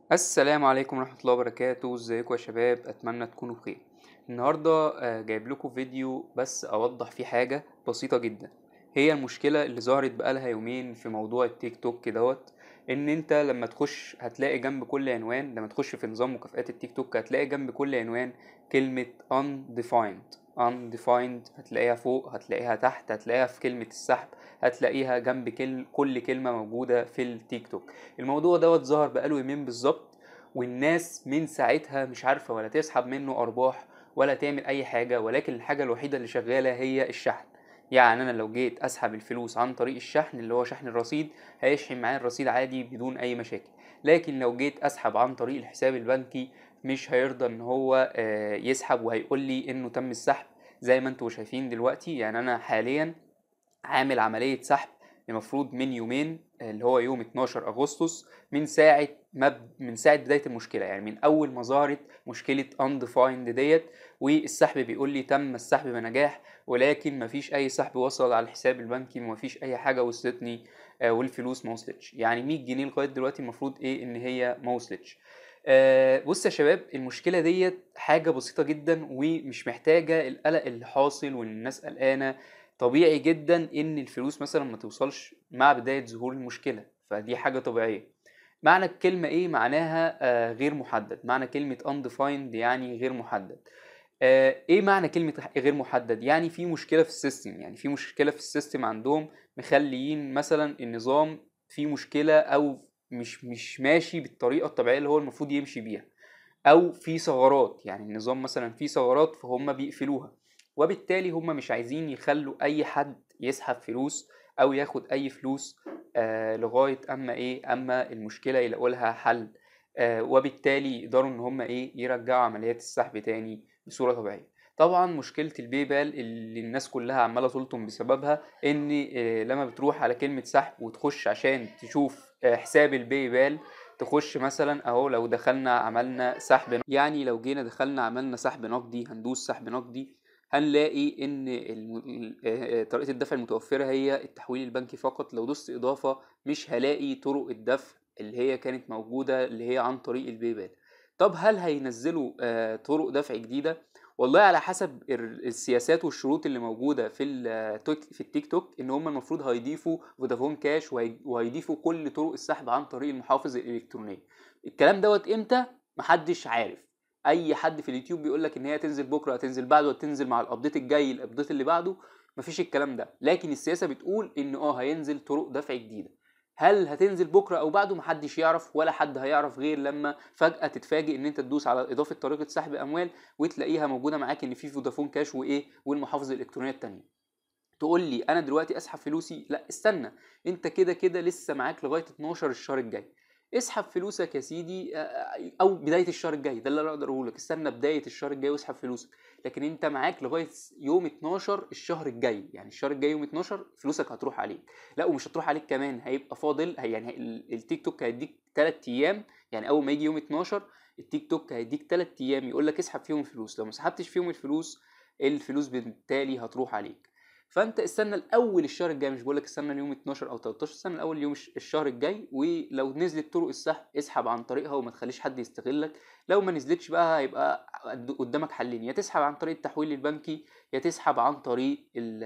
السلام عليكم ورحمة الله وبركاته ازيكم يا شباب اتمنى تكونوا بخير النهاردة آه، جايب لكم فيديو بس اوضح فيه حاجة بسيطة جدا هي المشكلة اللي ظهرت بقالها يومين في موضوع التيك توك دوت ان انت لما تخش هتلاقي جنب كل عنوان لما تخش في نظام مكافآت التيك توك هتلاقي جنب كل عنوان كلمة undefined undefined هتلاقيها فوق هتلاقيها تحت هتلاقيها في كلمة السحب هتلاقيها جنب كل كل كلمة موجودة في التيك توك الموضوع دوت ظهر بقاله يومين بالظبط والناس من ساعتها مش عارفة ولا تسحب منه أرباح ولا تعمل أي حاجة ولكن الحاجة الوحيدة اللي شغالة هي الشحن يعني أنا لو جيت أسحب الفلوس عن طريق الشحن اللي هو شحن الرصيد هيشحن معايا الرصيد عادي بدون أي مشاكل لكن لو جيت أسحب عن طريق الحساب البنكي مش هيرضى إن هو آه، يسحب وهيقول لي إنه تم السحب زي ما انتوا شايفين دلوقتي يعني أنا حاليا عامل عملية سحب المفروض من يومين اللي هو يوم 12 أغسطس من ساعة ما من ساعة بداية المشكلة يعني من أول ما ظهرت مشكلة undefined ديت والسحب بيقول لي تم السحب بنجاح ولكن مفيش أي سحب وصل على الحساب البنكي ومفيش أي حاجة وصلتني آه، والفلوس ما وصلتش يعني 100 جنيه لغاية دلوقتي المفروض إيه إن هي ما وصلتش آه، بص يا شباب المشكلة ديت حاجة بسيطة جدا ومش محتاجة القلق اللي حاصل وإن الناس قلقانة طبيعي جدا ان الفلوس مثلا ما توصلش مع بداية ظهور المشكلة فدي حاجة طبيعية معنى الكلمة ايه معناها آه غير محدد معنى كلمة undefined يعني غير محدد آه ايه معنى كلمة غير محدد يعني في مشكلة في السيستم يعني في مشكلة في السيستم عندهم مخليين مثلا النظام فيه مشكلة او مش مش ماشي بالطريقة الطبيعية اللي هو المفروض يمشي بيها او في ثغرات يعني النظام مثلا فيه ثغرات فهم بيقفلوها وبالتالي هم مش عايزين يخلوا اي حد يسحب فلوس او ياخد اي فلوس آه لغايه اما ايه اما المشكله يلاقوا لها حل آه وبالتالي يقدروا ان هم ايه يرجعوا عمليات السحب تاني بصوره طبيعيه طبعا مشكله الباي بال اللي الناس كلها عماله تلطم بسببها ان آه لما بتروح على كلمه سحب وتخش عشان تشوف آه حساب الباي بال تخش مثلا اهو لو دخلنا عملنا سحب يعني لو جينا دخلنا عملنا سحب نقدي هندوس سحب نقدي هنلاقي ان الم... آه، طريقه الدفع المتوفره هي التحويل البنكي فقط لو دوست اضافه مش هلاقي طرق الدفع اللي هي كانت موجوده اللي هي عن طريق الباي بال طب هل هينزلوا آه، طرق دفع جديده والله على حسب ال- السياسات والشروط اللي موجوده في التوك في التيك توك ان هم المفروض هيضيفوا فودافون كاش وهي- وهيضيفوا كل طرق السحب عن طريق المحافظ الالكترونيه الكلام دوت امتى محدش عارف اي حد في اليوتيوب بيقول لك ان هي هتنزل بكره هتنزل بعده هتنزل مع الابديت الجاي الابديت اللي بعده مفيش الكلام ده لكن السياسه بتقول ان اه هينزل طرق دفع جديده هل هتنزل بكره او بعده محدش يعرف ولا حد هيعرف غير لما فجاه تتفاجئ ان انت تدوس على اضافه طريقه سحب اموال وتلاقيها موجوده معاك ان في فودافون كاش وايه والمحافظ الالكترونيه التانيه تقول لي انا دلوقتي اسحب فلوسي لا استنى انت كده كده لسه معاك لغايه 12 الشهر الجاي اسحب فلوسك يا سيدي آه، او بدايه الشهر الجاي ده اللي انا اقدر اقوله لك استنى بدايه الشهر الجاي واسحب فلوسك لكن انت معاك لغايه يوم 12 الشهر الجاي يعني الشهر الجاي يوم 12 فلوسك هتروح عليك لا ومش هتروح عليك كمان هيبقى فاضل هي- يعني ال- التيك توك هيديك 3 ايام يعني اول ما يجي يوم 12 التيك توك هيديك 3 ايام يقول لك اسحب فيهم الفلوس لو ما سحبتش فيهم الفلوس الفلوس بالتالي هتروح عليك فانت استنى الاول الشهر الجاي مش بقولك استنى اليوم 12 او 13 استنى الاول يوم الش- الشهر الجاي ولو نزلت طرق السحب اسحب عن طريقها وما تخليش حد يستغلك لو ما نزلتش بقى هيبقى قد- قدامك حلين يا تسحب عن طريق التحويل البنكي يا تسحب عن طريق ال-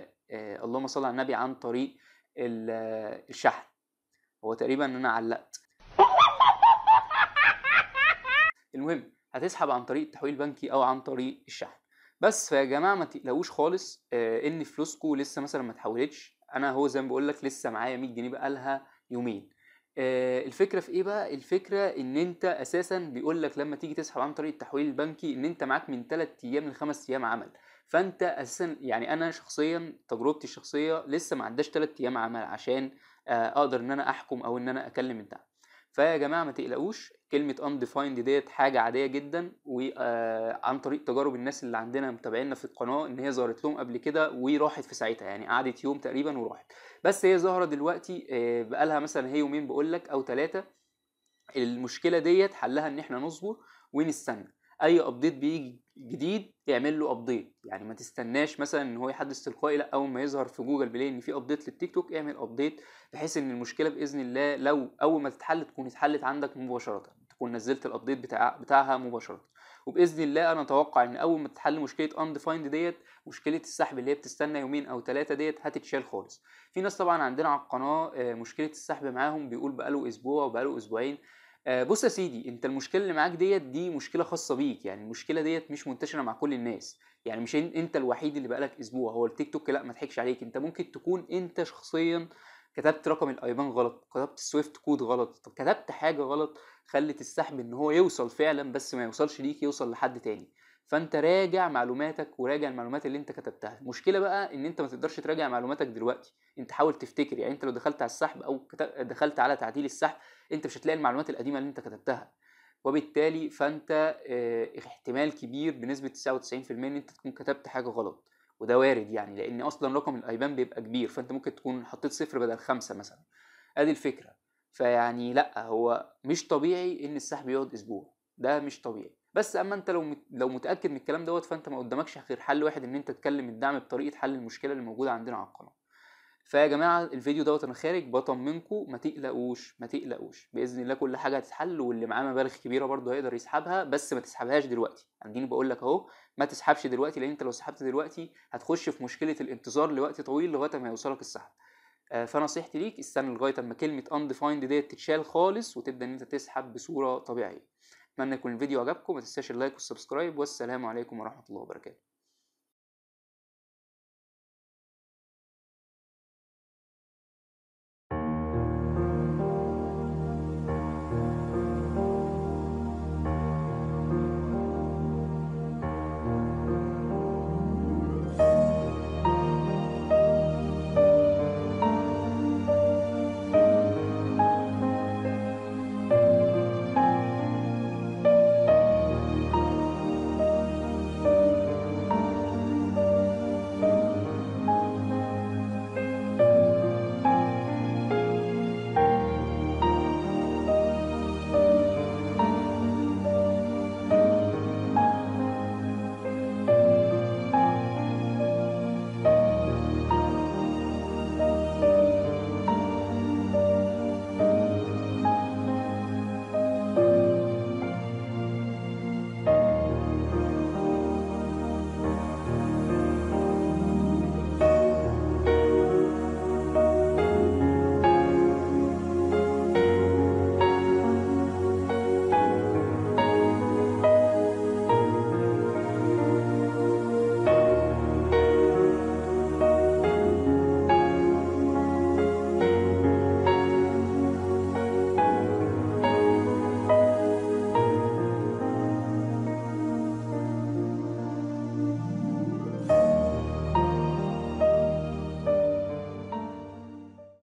آه، اللهم صل على النبي عن طريق ال- آه، الشحن هو تقريبا انا علقت المهم هتسحب عن طريق التحويل البنكي او عن طريق الشحن بس فيا جماعه ما تقلقوش خالص آه، ان فلوسكو لسه مثلا ما اتحولتش انا هو زي ما بقول لك لسه معايا 100 جنيه بقالها يومين آه، الفكره في ايه بقى الفكره ان انت اساسا بيقول لك لما تيجي تسحب عن طريق التحويل البنكي ان انت معاك من 3 ايام ل 5 ايام عمل فانت اساسا يعني انا شخصيا تجربتي الشخصيه لسه ما عداش 3 ايام عمل عشان آه، اقدر ان انا احكم او ان انا اكلم الدعم فيا جماعه ما تقلقوش كلمه undefined ديت حاجه عاديه جدا وعن طريق تجارب الناس اللي عندنا متابعينا في القناه ان هي ظهرت لهم قبل كده وراحت في ساعتها يعني قعدت يوم تقريبا وراحت بس هي ظاهره دلوقتي آه، بقالها مثلا هي يومين بقول لك او ثلاثه المشكله ديت حلها ان احنا نصبر ونستنى اي ابديت بيجي جديد اعمل له ابديت يعني ما تستناش مثلا ان هو يحدث تلقائي لا اول ما يظهر في جوجل بلاي ان في ابديت للتيك توك اعمل ابديت بحيث ان المشكله باذن الله لو اول ما تتحل تكون اتحلت عندك مباشره تكون نزلت الابديت بتاع بتاعها مباشره وباذن الله انا اتوقع ان اول ما تتحل مشكله undefined ديت مشكله السحب اللي هي بتستنى يومين او ثلاثه ديت هتتشال خالص في ناس طبعا عندنا على القناه آه، مشكله السحب معاهم بيقول بقاله اسبوع وبقاله اسبوعين آه، بص يا سيدي انت المشكله اللي معاك ديت دي مشكله خاصه بيك يعني المشكله ديت مش منتشره مع كل الناس يعني مش إن- انت الوحيد اللي بقالك اسبوع هو التيك توك لا ما تضحكش عليك انت ممكن تكون انت شخصيا كتبت رقم الايبان غلط كتبت السويفت كود غلط طب كتبت حاجه غلط خلت السحب ان هو يوصل فعلا بس ما يوصلش ليك يوصل لحد تاني فانت راجع معلوماتك وراجع المعلومات اللي انت كتبتها المشكله بقى ان انت ما تقدرش تراجع معلوماتك دلوقتي انت حاول تفتكر يعني انت لو دخلت على السحب او كت- دخلت على تعديل السحب انت مش هتلاقي المعلومات القديمه اللي انت كتبتها وبالتالي فانت اه، احتمال كبير بنسبه 99% ان انت تكون كتبت حاجه غلط وده وارد يعني لان اصلا رقم الايبان بيبقى كبير فانت ممكن تكون حطيت صفر بدل خمسة مثلا ادي الفكره فيعني لا هو مش طبيعي ان السحب يقعد اسبوع ده مش طبيعي بس اما انت لو مت- لو متاكد من الكلام دوت فانت ما قدامكش غير حل واحد ان انت تكلم الدعم بطريقه حل المشكله اللي موجوده عندنا على القناه فيا جماعه الفيديو دوت انا خارج بطمنكم ما تقلقوش ما تقلقوش باذن الله كل حاجه هتتحل واللي معاه مبالغ كبيره برضه هيقدر يسحبها بس ما تسحبهاش دلوقتي اديني بقول لك اهو ما تسحبش دلوقتي لان انت لو سحبت دلوقتي هتخش في مشكله الانتظار لوقت طويل لغايه ما يوصلك السحب آه، فنصيحتي ليك استنى لغايه اما كلمه undefined ديت تتشال خالص وتبدا ان انت تسحب بصوره طبيعيه اتمنى يكون الفيديو عجبكم ما تنساش اللايك والسبسكرايب والسلام عليكم ورحمه الله وبركاته